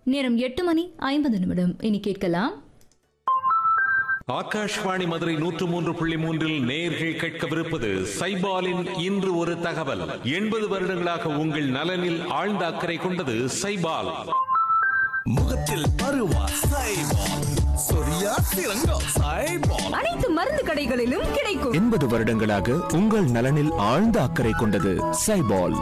நேரம் எட்டு மணி ஐம்பது நிமிடம் இனி கேட்கலாம் ஆகாஷ்வாணி மதுரை நூற்று மூன்று புள்ளி மூன்றில் நேர்கள் கேட்கவிருப்பது சைபாலின் இன்று ஒரு தகவல் எண்பது வருடங்களாக உங்கள் நலனில் ஆழ்ந்த அக்கறை கொண்டது சைபால் முகத்தில் பருவா சைபால் சொரியா சிறங்கோ சைபால் அனைத்து மருந்து கடைகளிலும் கிடைக்கும் எண்பது வருடங்களாக உங்கள் நலனில் ஆழ்ந்த அக்கறை கொண்டது சைபால்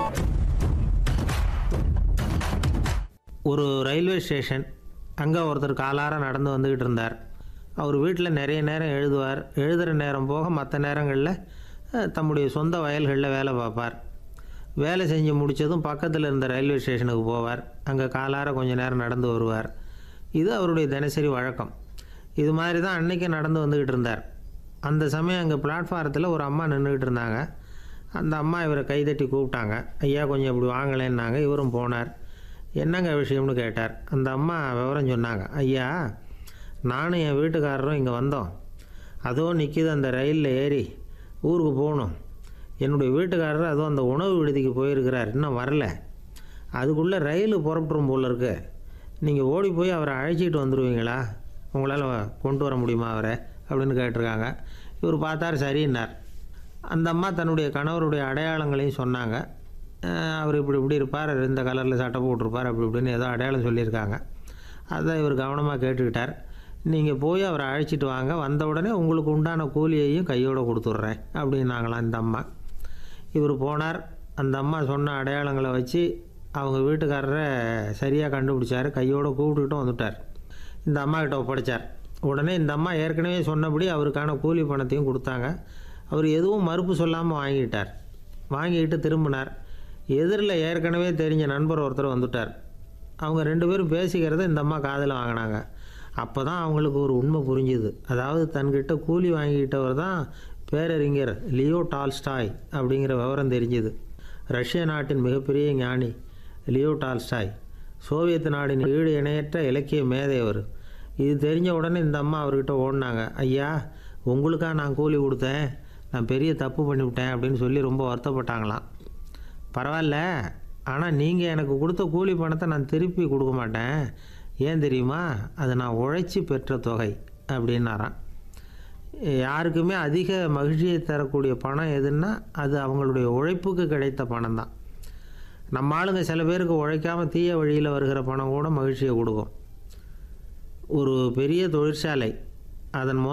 ஒரு ரயில்வே ஸ்டேஷன் அங்கே ஒருத்தர் காலார நடந்து வந்துக்கிட்டு இருந்தார் அவர் வீட்டில் நிறைய நேரம் எழுதுவார் எழுதுகிற நேரம் போக மற்ற நேரங்களில் அஹ், தம்முடைய சொந்த வயல்களில் வேலை பார்ப்பார் வேலை செஞ்சு முடித்ததும் பக்கத்தில் இருந்த ரயில்வே ஸ்டேஷனுக்கு போவார் அங்கே காலார கொஞ்ச நேரம் நடந்து வருவார் இது அவருடைய தினசரி வழக்கம் இது மாதிரி தான் அன்றைக்கி நடந்து வந்துக்கிட்டு இருந்தார் அந்த சமயம் அங்கே பிளாட்ஃபாரத்தில் ஒரு அம்மா நின்றுக்கிட்டு இருந்தாங்க அந்த அம்மா இவரை கைதட்டி கூப்பிட்டாங்க ஐயா கொஞ்சம் இப்படி வாங்கலேன்னாங்க இவரும் போனார் என்னங்க விஷயம்னு கேட்டார் அந்த அம்மா விவரம் சொன்னாங்க ஐயா நானும் என் வீட்டுக்காரரும் இங்கே வந்தோம் அதுவும் நிற்கிது அந்த ரயிலில் ஏறி ஊருக்கு போகணும் என்னுடைய வீட்டுக்காரர் அதுவும் அந்த உணவு விடுதிக்கு போயிருக்கிறார் இன்னும் வரல அதுக்குள்ளே ரயில் புறப்பட்டுரும் போல இருக்கு நீங்கள் ஓடி போய் அவரை அழைச்சிட்டு வந்துடுவீங்களா உங்களால் கொண்டு வர முடியுமா அவரை அப்படின்னு கேட்டிருக்காங்க இவர் பார்த்தார் சரின்னார் அந்த அம்மா தன்னுடைய கணவருடைய அடையாளங்களையும் சொன்னாங்க அஹ் அவர் இப்படி இப்படி இருப்பார் இந்த கலரில் சட்டை போட்டிருப்பார் அப்படி இப்படின்னு ஏதோ அடையாளம் சொல்லியிருக்காங்க அதை இவர் கவனமாக கேட்டுக்கிட்டார் நீங்கள் போய் அவரை அழைச்சிட்டு வாங்க வந்த உடனே உங்களுக்கு உண்டான கூலியையும் கையோடு கொடுத்துட்றேன் அப்படின்னாங்களாம் இந்த அம்மா இவர் போனார் அந்த அம்மா சொன்ன அடையாளங்களை வச்சு அவங்க வீட்டுக்காரரை சரியாக கண்டுபிடிச்சார் கையோடு கூப்பிட்டுக்கிட்டும் வந்துட்டார் இந்த அம்மா கிட்ட ஒப்படைச்சார் உடனே இந்த அம்மா ஏற்கனவே சொன்னபடி அவருக்கான கூலி பணத்தையும் கொடுத்தாங்க அவர் எதுவும் மறுப்பு சொல்லாமல் வாங்கிட்டார் வாங்கிட்டு திரும்பினார் எதிரில் ஏற்கனவே தெரிஞ்ச நண்பர் ஒருத்தர் வந்துட்டார் அவங்க ரெண்டு பேரும் பேசிக்கிறத இந்த அம்மா காதில் வாங்கினாங்க அப்போ தான் அவங்களுக்கு ஒரு உண்மை புரிஞ்சுது அதாவது தன்கிட்ட கூலி வாங்கிக்கிட்டவர் தான் பேரறிஞர் லியோ டால்ஸ்டாய் அப்படிங்கிற விவரம் தெரிஞ்சுது ரஷ்ய நாட்டின் மிகப்பெரிய ஞானி லியோ டால்ஸ்டாய் சோவியத் நாடின் ஈடு இணையற்ற இலக்கிய மேதை அவர் இது தெரிஞ்ச உடனே இந்த அம்மா அவர்கிட்ட ஓடினாங்க ஐயா உங்களுக்கா நான் கூலி கொடுத்தேன் நான் பெரிய தப்பு பண்ணிவிட்டேன் அப்படின்னு சொல்லி ரொம்ப வருத்தப்பட்டாங்களாம் பரவாயில்ல ஆனால் நீங்கள் எனக்கு கொடுத்த கூலி பணத்தை நான் திருப்பி கொடுக்க மாட்டேன் ஏன் தெரியுமா அது நான் உழைச்சி பெற்ற தொகை அப்படின்னாராம் யாருக்குமே அதிக மகிழ்ச்சியை தரக்கூடிய பணம் எதுன்னா அது அவங்களுடைய உழைப்புக்கு கிடைத்த பணம் தான் நம்ம ஆளுங்க சில பேருக்கு உழைக்காமல் தீய வழியில் வருகிற பணம் கூட மகிழ்ச்சியை கொடுக்கும் ஒரு பெரிய தொழிற்சாலை அதன் மூலம்